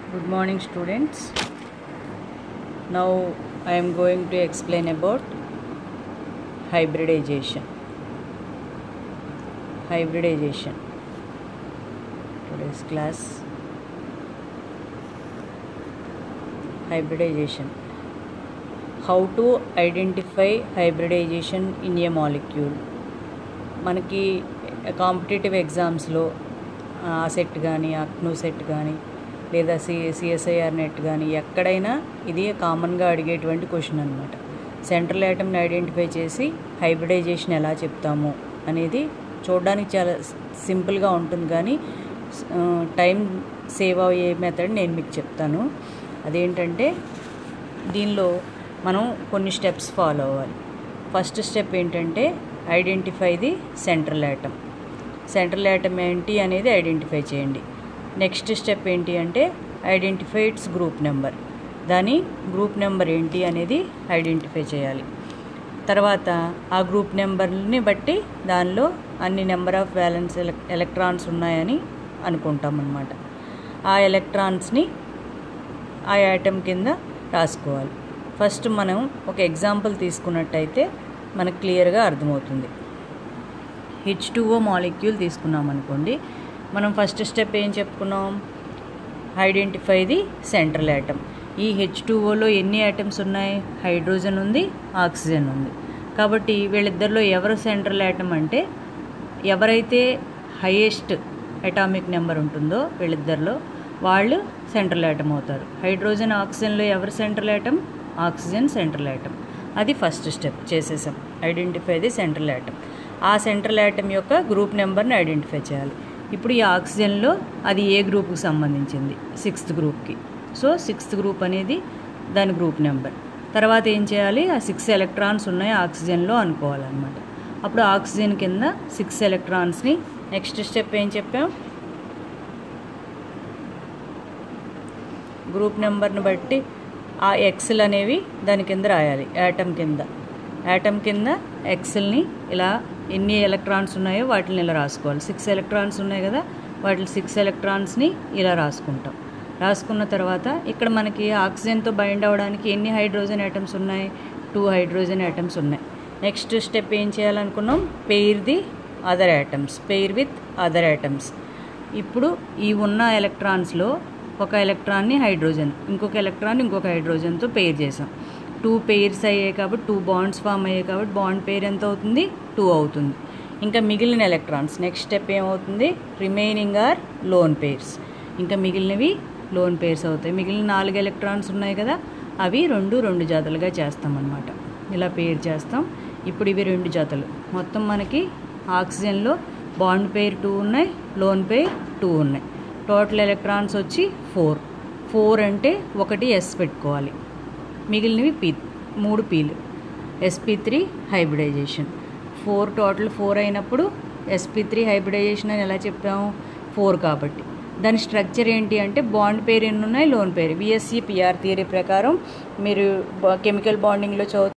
Good morning, students. Now I am going to explain about hybridization. Hybridization. Today's class hybridization. How to identify hybridization in a molecule. మనకి competitive ఎగ్జామ్స్లో set కానీ అక్ను set కానీ లేదా C CSIR net కానీ ఎక్కడైనా ఇది కామన్గా అడిగేటువంటి క్వశ్చన్ అనమాట సెంట్రల్ ఐటమ్ని ఐడెంటిఫై చేసి హైబ్రిడైజేషన్ ఎలా చెప్తాము అనేది చూడడానికి చాలా సింపుల్గా ఉంటుంది కానీ టైం సేవ్ అయ్యే మెథడ్ నేను మీకు చెప్తాను అదేంటంటే దీనిలో మనం కొన్ని స్టెప్స్ ఫాలో అవ్వాలి ఫస్ట్ స్టెప్ ఏంటంటే identify the central atom central atom ఏంటి అనేది ఐడెంటిఫై చేయండి నెక్స్ట్ స్టెప్ ఏంటి అంటే ఐడెంటిఫై ఇట్స్ గ్రూప్ నెంబర్ దాని గ్రూప్ నెంబర్ ఏంటి అనేది ఐడెంటిఫై చేయాలి తర్వాత ఆ గ్రూప్ నెంబర్ని బట్టి దానిలో అన్ని నెంబర్ ఆఫ్ బ్యాలెన్స్ ఎలక్ట్రాన్స్ ఉన్నాయని అనుకుంటాం అన్నమాట ఆ ఎలక్ట్రాన్స్ని ఆ ఐటమ్ కింద రాసుకోవాలి ఫస్ట్ మనం ఒక ఎగ్జాంపుల్ తీసుకున్నట్టయితే మనకు క్లియర్గా అర్థమవుతుంది హెచ్ టూఓ మాలిక్యూల్ తీసుకున్నాం అనుకోండి మనం ఫస్ట్ స్టెప్ ఏం చెప్పుకున్నాం ఐడెంటిఫై ది సెంట్రల్ ఐటమ్ ఈ హెచ్ టూఓలో ఎన్ని ఐటమ్స్ ఉన్నాయి హైడ్రోజన్ ఉంది ఆక్సిజన్ ఉంది కాబట్టి వీళ్ళిద్దరిలో ఎవరు సెంట్రల్ ఐటమ్ అంటే ఎవరైతే హైయెస్ట్ అటామిక్ నెంబర్ ఉంటుందో వీళ్ళిద్దరిలో వాళ్ళు సెంట్రల్ ఐటమ్ అవుతారు హైడ్రోజన్ ఆక్సిజన్లో ఎవరు central atom oxygen central atom అది ఫస్ట్ స్టెప్ చేసేసాం ఐడెంటిఫై ది సెంట్రల్ ఐటమ్ ఆ సెంట్రల్ ఐటమ్ యొక్క గ్రూప్ నెంబర్ని ఐడెంటిఫై చేయాలి ఇప్పుడు ఈ ఆక్సిజన్లో అది ఏ గ్రూప్కి సంబంధించింది సిక్స్త్ గ్రూప్కి సో సిక్స్త్ గ్రూప్ అనేది దాని గ్రూప్ నెంబర్ తర్వాత ఏం చేయాలి ఆ సిక్స్ ఎలక్ట్రాన్స్ ఉన్నాయి ఆక్సిజన్లో అనుకోవాలన్నమాట అప్పుడు ఆక్సిజన్ కింద సిక్స్ ఎలక్ట్రాన్స్ని నెక్స్ట్ స్టెప్ ఏం చెప్పాం గ్రూప్ నెంబర్ని బట్టి ఆ ఎక్స్లు అనేవి దాని కింద రాయాలి యాటమ్ కింద యాటమ్ కింద ఎక్స్ల్ని ఇలా ఎన్ని ఎలక్ట్రాన్స్ ఉన్నాయో వాటిని ఇలా రాసుకోవాలి సిక్స్ ఎలక్ట్రాన్స్ ఉన్నాయి కదా వాటి సిక్స్ ఎలక్ట్రాన్స్ని ఇలా రాసుకుంటాం రాసుకున్న తర్వాత ఇక్కడ మనకి ఆక్సిజన్తో బైండ్ అవ్వడానికి ఎన్ని హైడ్రోజన్ ఐటమ్స్ ఉన్నాయి టూ హైడ్రోజన్ ఐటమ్స్ ఉన్నాయి నెక్స్ట్ స్టెప్ ఏం చేయాలనుకున్నాం pair the other atoms pair with other atoms ఇప్పుడు ఈ ఉన్న ఎలక్ట్రాన్స్లో ఒక ఎలక్ట్రాన్ని హైడ్రోజన్ ఇంకొక ఎలక్ట్రాన్ ఇంకొక హైడ్రోజన్తో పెయిర్ చేసాం టూ పెయిర్స్ అయ్యాయి కాబట్టి టూ బాండ్స్ ఫామ్ అయ్యాయి కాబట్టి బాండ్ పెయిర్ ఎంత అవుతుంది టూ అవుతుంది ఇంకా మిగిలిన ఎలక్ట్రాన్స్ నెక్స్ట్ స్టెప్ ఏమవుతుంది రిమైనింగ్ ఆర్ లోన్ పెయిర్స్ ఇంకా మిగిలినవి లోన్ పెయిర్స్ అవుతాయి మిగిలిన నాలుగు ఎలక్ట్రాన్స్ ఉన్నాయి కదా అవి రెండు రెండు జాతలుగా చేస్తామన్నమాట ఇలా పేర్ చేస్తాం ఇప్పుడు ఇవి రెండు జాతలు మొత్తం మనకి ఆక్సిజన్లో బాండ్ పెయిర్ టూ ఉన్నాయి లోన్ పెయిర్ టూ ఉన్నాయి టోటల్ ఎలక్ట్రాన్స్ వచ్చి ఫోర్ ఫోర్ అంటే ఒకటి ఎస్ పెట్టుకోవాలి మిగిలినవి పీ మూడు పీలు SP three hybridization four total four అయినప్పుడు ఎస్పీ త్రీ హైబ్రిడైజేషన్ అని ఎలా చెప్పాము ఫోర్ కాబట్టి దాని స్ట్రక్చర్ ఏంటి అంటే బాండ్ పేరు ఎన్ని ఉన్నాయి లోన్ పేరు విఎస్సి పిఆర్ థియరీ ప్రకారం మీరు కెమికల్ బాండింగ్లో చదువు